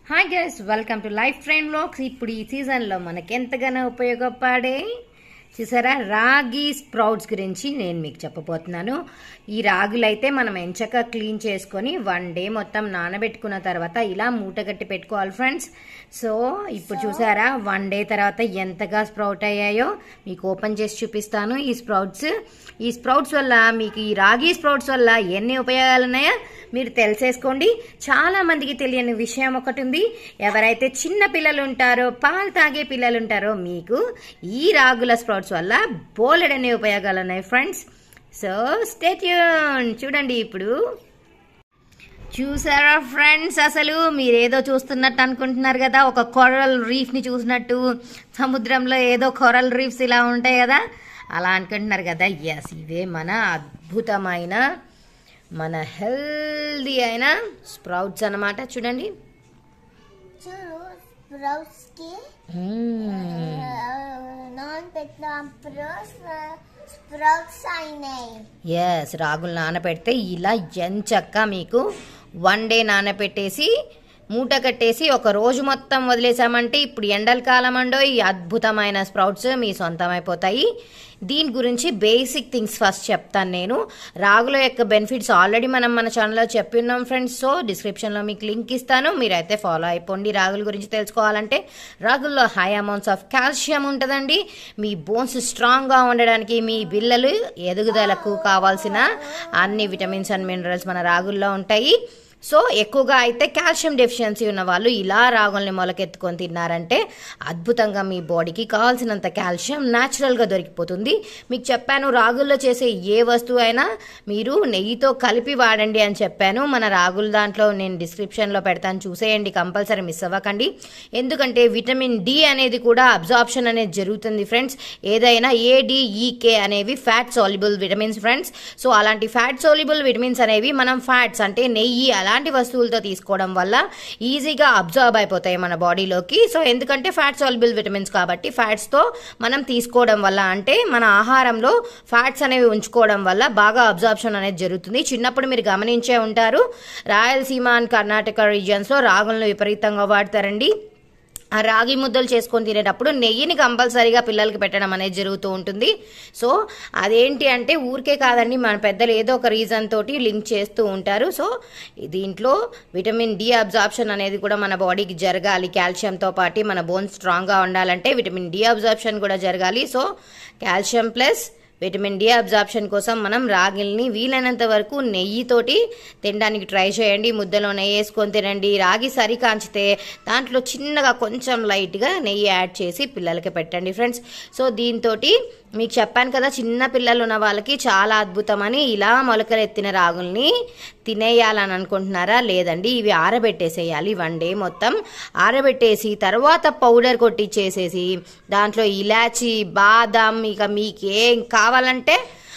Hi guys welcome to life friend vlogs ఇప్పుడు ఈ సీజన్లో మనకి ఎంతగానో ఉపయోగపడే చూసారా రాగి స్ప్రౌట్స్ గురించి నేను మీకు చెప్పబోతున్నాను ఈ రాగులు అయితే మనం ఎంచక క్లీన్ చేసుకొని వన్ డే మొత్తం నానబెట్టుకున్న తర్వాత ఇలా మూట కట్టి పెట్టుకోవాలి ఫ్రెండ్స్ సో ఇప్పుడు చూసారా వన్ డే తర్వాత ఎంతగా స్ప్రౌట్ అయ్యాయో మీకు ఓపెన్ చేసి చూపిస్తాను ఈ స్ప్రౌట్స్ ఈ స్ప్రౌట్స్ వల్ల మీకు ఈ రాగి స్ప్రౌట్స్ వల్ల ఎన్ని ఉపయోగాలు ఉన్నాయో మీరు తెలిసేసుకోండి చాలా మందికి తెలియని విషయం ఒకటి ఉంది ఎవరైతే చిన్న పిల్లలు ఉంటారో పాలు తాగే పిల్లలు ఉంటారో మీకు ఈ రాగుల స్ప్రౌట్స్ వల్ల బోలెడనే ఉపయోగాలు ఉన్నాయి ఫ్రెండ్స్ సో స్టేట్యూన్ చూడండి ఇప్పుడు చూసారా ఫ్రెండ్స్ అసలు మీరేదో చూస్తున్నట్టు అనుకుంటున్నారు కదా ఒక కొరల్ రీఫ్ని చూసినట్టు సముద్రంలో ఏదో కొరల్ రీఫ్స్ ఇలా ఉంటాయి కదా అలా అనుకుంటున్నారు కదా ఎస్ ఇవే మన అద్భుతమైన మన హెల్దీ అయిన స్ప్రౌట్స్ అన్నమాట చూడండి చూడు స్ప్రౌట్స్ కి నాన్ పెట్టినప్పుడు స్ప్రౌట్స్ అయినాయి ఎస్ రాగులు నానబెడితే ఇలా ఎంచక్క మీకు వన్ డే నానబెట్టేసి మూట కట్టేసి ఒక రోజు మొత్తం వదిలేసామంటే ఇప్పుడు ఎండల కాలం అండో ఈ అద్భుతమైన స్ప్రౌట్స్ మీ సొంతం అయిపోతాయి దీని గురించి బేసిక్ థింగ్స్ ఫస్ట్ చెప్తాను నేను రాగుల యొక్క బెనిఫిట్స్ ఆల్రెడీ మనం మన ఛానల్లో చెప్పి ఉన్నాం ఫ్రెండ్స్ సో డిస్క్రిప్షన్లో మీకు లింక్ ఇస్తాను మీరైతే ఫాలో అయిపోండి రాగుల గురించి తెలుసుకోవాలంటే రాగుల్లో హై అమౌంట్స్ ఆఫ్ కాల్షియం ఉంటుందండి మీ బోన్స్ స్ట్రాంగ్గా ఉండడానికి మీ బిల్లలు ఎదుగుదలకు కావాల్సిన అన్ని విటమిన్స్ అండ్ మినరల్స్ మన రాగుల్లో ఉంటాయి సో ఎక్కువగా అయితే కాల్షియం డెఫిషియన్సీ ఉన్న వాళ్ళు ఇలా రాగుల్ని మొలకెత్తుకొని తిన్నారంటే అద్భుతంగా మీ బాడీకి కావాల్సినంత కాల్షియం న్యాచురల్గా దొరికిపోతుంది మీకు చెప్పాను రాగుల్లో చేసే ఏ వస్తువు అయినా మీరు నెయ్యితో కలిపి వాడండి అని చెప్పాను మన రాగుల దాంట్లో నేను డిస్క్రిప్షన్లో పెడతాను చూసేయండి కంపల్సరీ మిస్ అవ్వకండి ఎందుకంటే విటమిన్ డి అనేది కూడా అబ్జార్ప్షన్ అనేది జరుగుతుంది ఫ్రెండ్స్ ఏదైనా ఏడిఈకే అనేవి fat soluble vitamins friends so అలాంటి ఫ్యాట్ సాల్యుబుల్ విటమిన్స్ అనేవి మనం ఫ్యాట్స్ అంటే నెయ్యి అలాంటి వస్తువులతో తీసుకోవడం వల్ల ఈజీగా అబ్జర్వ్ అయిపోతాయి మన బాడీలోకి సో ఎందుకంటే ఫ్యాట్ సాల్యుబుల్ విటమిన్స్ కాబట్టి ఫ్యాట్స్తో మనం తీసుకోవడం వల్ల అంటే మన ఆహారంలో ఫ్యాట్స్ అనేవి ఉంచుకోవడం వల్ల బాగా అబ్జార్ప్షన్ అనేది జరుగుతుంది చిన్నప్పుడు మీరు గమనించే ఉంటారు రాయలసీమ అండ్ కర్ణాటక రీజియన్స్లో రాగులను విపరీతంగా వాడతారండి ఆ రాగి ముద్దలు చేసుకొని తినేటప్పుడు నెయ్యిని కంపల్సరీగా పిల్లలకి పెట్టడం అనేది జరుగుతూ ఉంటుంది సో అదేంటి అంటే ఊరికే కాదండి మన పెద్దలు ఏదో ఒక రీజన్ తోటి లింక్ చేస్తూ ఉంటారు సో దీంట్లో విటమిన్ డి అబ్జార్ప్షన్ అనేది కూడా మన బాడీకి జరగాలి కాల్షియంతో పాటు మన బోన్స్ స్ట్రాంగ్గా ఉండాలంటే విటమిన్ డి అబ్జార్ప్షన్ కూడా జరగాలి so calcium plus vitamin D absorption కోసం మనం రాగిల్ని వీలైనంత వరకు నెయ్యితోటి తినడానికి ట్రై చేయండి ముద్దలో నెయ్యి వేసుకొని తినండి రాగి సరి కాంచితే దాంట్లో చిన్నగా కొంచెం లైట్గా నెయ్యి యాడ్ చేసి పిల్లలకి పెట్టండి ఫ్రెండ్స్ సో దీంతో మీకు చెప్పాను కదా చిన్న పిల్లలు ఉన్న వాళ్ళకి చాలా అద్భుతమని ఇలా మొలకలు ఎత్తిన రాగుల్ని తినేయాలని అనుకుంటున్నారా లేదండి ఇవి ఆరబెట్టేసేయాలి వన్ డే మొత్తం ఆరబెట్టేసి తర్వాత పౌడర్ కొట్టించేసేసి దాంట్లో ఇలాచి బాదం ఇక మీకు ఏం కావాలంటే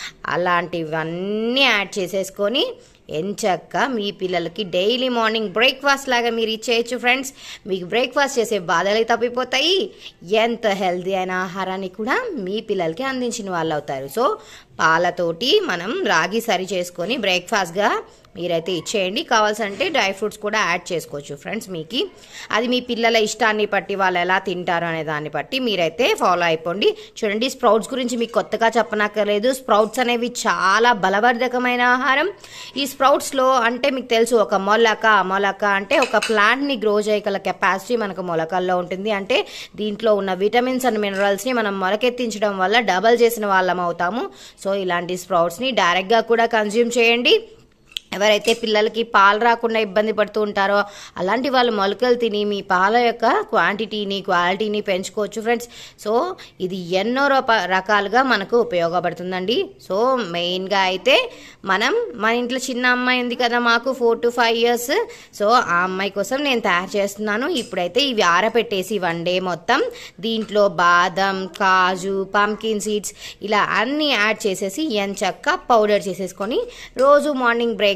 అలాంటివన్నీ యాడ్ చేసేసుకొని ఎంచక్క మీ పిల్లలకి డైలీ మార్నింగ్ బ్రేక్ఫాస్ట్ లాగా మీరు ఇచ్చేయచ్చు ఫ్రెండ్స్ మీకు బ్రేక్ఫాస్ట్ చేసే బాధలు తప్పిపోతాయి ఎంత హెల్తీ అయిన ఆహారాన్ని కూడా మీ పిల్లలకి అందించిన వాళ్ళు అవుతారు సో పాలతోటి మనం రాగి సరి చేసుకొని బ్రేక్ఫాస్ట్గా మీరైతే ఇచ్చేయండి కావాల్సంటే డ్రై ఫ్రూట్స్ కూడా యాడ్ చేసుకోవచ్చు ఫ్రెండ్స్ మీకు అది మీ పిల్లల ఇష్టాన్ని బట్టి వాళ్ళు ఎలా తింటారు అనే దాన్ని బట్టి మీరైతే ఫాలో అయిపోండి చూడండి స్ప్రౌట్స్ గురించి మీకు కొత్తగా చెప్పనక్కర్లేదు స్ప్రౌట్స్ అనేవి చాలా బలవర్ధకమైన ఆహారం ఈ స్ప్రౌట్స్లో అంటే మీకు తెలుసు ఒక మొలక మొలక అంటే ఒక ప్లాంట్ని గ్రో చేయగల కెపాసిటీ మనకు మొలకల్లో ఉంటుంది అంటే దీంట్లో ఉన్న విటమిన్స్ అండ్ మినరల్స్ని మనం మొలకెత్తించడం వల్ల డబల్ చేసిన వాళ్ళం అవుతాము సో ఇలాంటి స్ప్రౌట్స్ని డైరెక్ట్గా కూడా కన్జ్యూమ్ చేయండి ఎవరైతే పిల్లలకి పాలు రాకుండా ఇబ్బంది పడుతూ ఉంటారో అలాంటి వాళ్ళు మొలకలు తిని మీ పాల యొక్క క్వాంటిటీని క్వాలిటీని పెంచుకోవచ్చు ఫ్రెండ్స్ సో ఇది ఎన్నో రూప రకాలుగా మనకు ఉపయోగపడుతుందండి సో మెయిన్గా అయితే మనం మన ఇంట్లో చిన్న అమ్మాయి ఉంది కదా మాకు four to five years so ఆ అమ్మాయి కోసం నేను తయారు చేస్తున్నాను ఇప్పుడైతే ఇవి ఆరబెట్టేసి వన్ డే మొత్తం దీంట్లో బాదం కాజు పంకిన్ సీడ్స్ ఇలా అన్నీ యాడ్ చేసేసి ఎంచక్క పౌడర్ చేసేసుకొని రోజు మార్నింగ్ బ్రేక్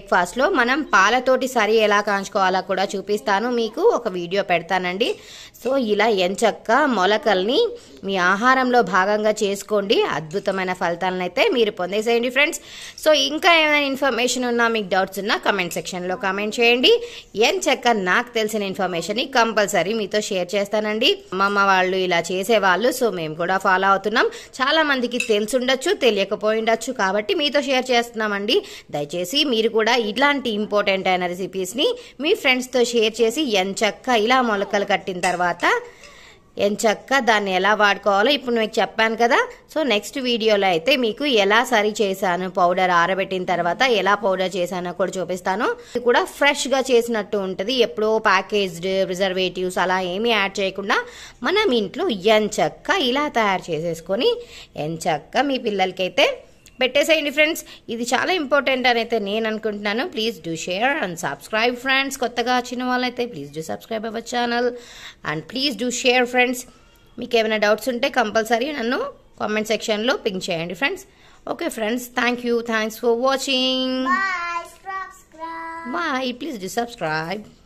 బ్రేక్ఫాస్ట్లో మనం పాలతోటి సరి ఎలా కాంచుకోవాలో కూడా చూపిస్తాను మీకు ఒక వీడియో పెడతానండి సో ఇలా ఎంచక్క మొలకల్ని మీ ఆహారంలో భాగంగా చేసుకోండి అద్భుతమైన ఫలితాలను అయితే మీరు పొందేసేయండి ఫ్రెండ్స్ సో ఇంకా ఏమైనా ఇన్ఫర్మేషన్ ఉన్నా మీకు డౌట్స్ ఉన్నా కమెంట్ సెక్షన్లో కామెంట్ చేయండి ఎంచక్క నాకు తెలిసిన ఇన్ఫర్మేషన్ని కంపల్సరీ మీతో షేర్ చేస్తానండి అమ్మమ్మ వాళ్ళు ఇలా చేసేవాళ్ళు సో మేము కూడా ఫాలో అవుతున్నాం చాలా మందికి తెలుసుండొచ్చు తెలియకపోయి ఉండొచ్చు కాబట్టి మీతో షేర్ చేస్తున్నామండి దయచేసి మీరు కూడా ఇలాంటి ఇంపార్టెంట్ అయిన రెసిపీస్ని మీ ఫ్రెండ్స్తో షేర్ చేసి ఎంచక్క ఇలా మొలకలు కట్టిన తర్వాత ఎంచక్క దాన్ని ఎలా వాడుకోవాలో ఇప్పుడు మీకు చెప్పాను కదా సో నెక్స్ట్ వీడియోలో అయితే మీకు ఎలా సరి చేశాను పౌడర్ ఆరబెట్టిన తర్వాత ఎలా పౌడర్ చేశానో కూడా చూపిస్తాను ఇది కూడా ఫ్రెష్గా చేసినట్టు ఉంటుంది ఎప్పుడో ప్యాకేజ్డ్ ప్రిజర్వేటివ్స్ అలా ఏమీ యాడ్ చేయకుండా మనం ఇంట్లో ఎంచక్క ఇలా తయారు చేసేసుకొని ఎంచక్క మీ పిల్లలకైతే పెట్టేసేయండి ఫ్రెండ్స్ ఇది చాలా ఇంపార్టెంట్ అని అయితే నేను అనుకుంటున్నాను please do share and subscribe friends కొత్తగా వచ్చిన వాళ్ళైతే please do subscribe our channel and please do share friends మీకు ఏమైనా డౌట్స్ ఉంటే కంపల్సరీ నన్ను కామెంట్ సెక్షన్లో పింక్ చేయండి friends okay friends thank you thanks for watching Bye. Subscribe. Bye please do subscribe